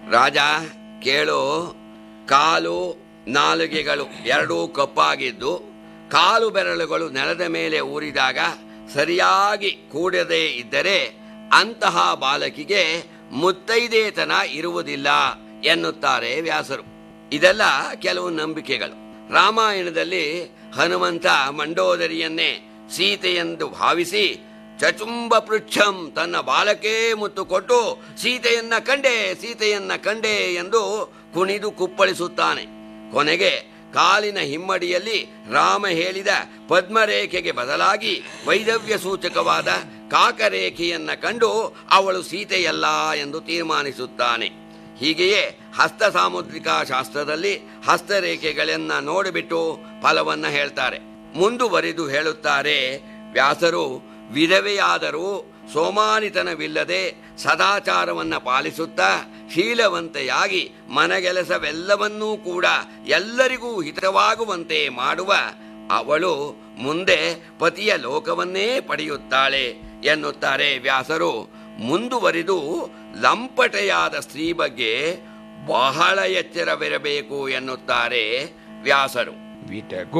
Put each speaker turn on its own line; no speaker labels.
ರಾಜ ಕೇಳು ಕಾಲು ನಾಲಿಗೆಗಳು ಎರಡೂ ಕಪ್ಪಾಗಿದ್ದು ಕಾಲು ಬೆರಳುಗಳು ನೆಲದ ಮೇಲೆ ಊರಿದಾಗ ಸರಿಯಾಗಿ ಕೂಡದೇ ಇದ್ದರೆ ಅಂತಹ ಬಾಲಕಿಗೆ ಮುತ್ತೈದೇತನ ಇರುವುದಿಲ್ಲ ಎನ್ನುತ್ತಾರೆ ವ್ಯಾಸರು ಇದೆಲ್ಲ ಕೆಲವು ನಂಬಿಕೆಗಳು ರಾಮಾಯಣದಲ್ಲಿ ಹನುಮಂತ ಮಂಡೋದರಿಯನ್ನೇ ಸೀತೆಯೆಂದು ಭಾವಿಸಿ ಚಚುಂಬ ಪೃಚ್ಛಂ ತನ್ನ ಬಾಲಕೇ ಮುತ್ತು ಕೊಟ್ಟು ಸೀತೆಯನ್ನ ಕಂಡೆ ಸೀತೆಯನ್ನ ಕಂಡೆ ಎಂದು ಕುಣಿದು ಕುಪ್ಪಳಿಸುತ್ತಾನೆ ಕೊನೆಗೆ ಕಾಲಿನ ಹಿಮ್ಮಡಿಯಲ್ಲಿ ರಾಮ ಹೇಳಿದ ಪದ್ಮರೇಖೆಗೆ ಬದಲಾಗಿ ವೈದವ್ಯ ಸೂಚಕವಾದ ಕಾಕರೇಖೆಯನ್ನ ಕಂಡು ಅವಳು ಸೀತೆಯಲ್ಲ ಎಂದು ತೀರ್ಮಾನಿಸುತ್ತಾನೆ ಹೀಗೆಯೇ ಹಸ್ತ ಸಾಮುದ್ರಿಕಾ ಶಾಸ್ತ್ರದಲ್ಲಿ ಹಸ್ತರೇಖೆಗಳನ್ನ ನೋಡಿಬಿಟ್ಟು ಫಲವನ್ನ ಹೇಳ್ತಾರೆ ಮುಂದುವರಿದು ಹೇಳುತ್ತಾರೆ ವ್ಯಾಸರು ವಿಧವೆಯಾದರೂ ಸೋಮಾನಿತನವಿಲ್ಲದೆ ಸದಾಚಾರವನ್ನ ಪಾಲಿಸುತ್ತಾ ಶೀಲವಂತೆಯಾಗಿ ಮನಗೆಲಸವೆಲ್ಲವನ್ನೂ ಕೂಡ ಎಲ್ಲರಿಗೂ ಹಿತವಾಗುವಂತೆ ಮಾಡುವ ಅವಳು ಮುಂದೆ ಪತಿಯ ಲೋಕವನ್ನೇ ಪಡೆಯುತ್ತಾಳೆ ಎನ್ನುತ್ತಾರೆ ವ್ಯಾಸರು ಮುಂದುವರಿದು ಲಂಪಟೆಯಾದ ಸ್ತ್ರೀ ಬಗ್ಗೆ ಬಹಳ ಎಚ್ಚರವಿರಬೇಕು ಎನ್ನುತ್ತಾರೆ ವ್ಯಾಸರು
ವಿಟಗು